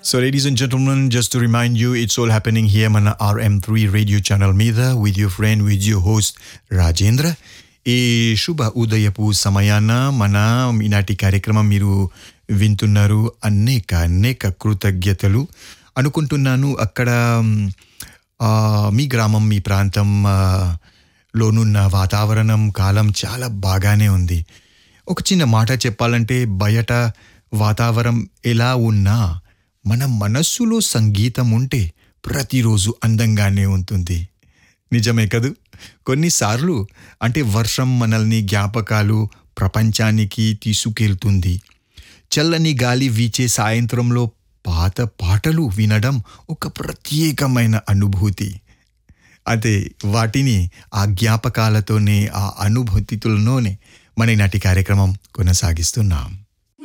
So, ladies and gentlemen, just to remind you, it's all happening here on RM3 radio channel Mida with your friend, with your host Rajendra. ఈ శుభ ఉదయపు సమయాన మన ఈనాటి కార్యక్రమం మీరు వింటున్నారు అనేక అనేక కృతజ్ఞతలు అనుకుంటున్నాను అక్కడ మ్, ఆ, మీ గ్రామం మీ ప్రాంతం ఆ, లోనున్న వాతావరణం కాలం చాలా బాగానే ఉంది ఒక చిన్న మాట చెప్పాలంటే బయట వాతావరణం ఎలా ఉన్నా మన మనస్సులో సంగీతం ఉంటే ప్రతిరోజు అందంగానే ఉంటుంది నిజమే కదూ కొన్నిసార్లు అంటే వర్షం మనల్ని జ్ఞాపకాలు ప్రపంచానికి తీసుకెళ్తుంది చల్లని గాలి వీచే సాయంత్రంలో పాత పాటలు వినడం ఒక ప్రత్యేకమైన అనుభూతి అదే వాటిని ఆ జ్ఞాపకాలతోనే ఆ అనుభూతితోనే మన ఈనాటి కార్యక్రమం కొనసాగిస్తున్నాం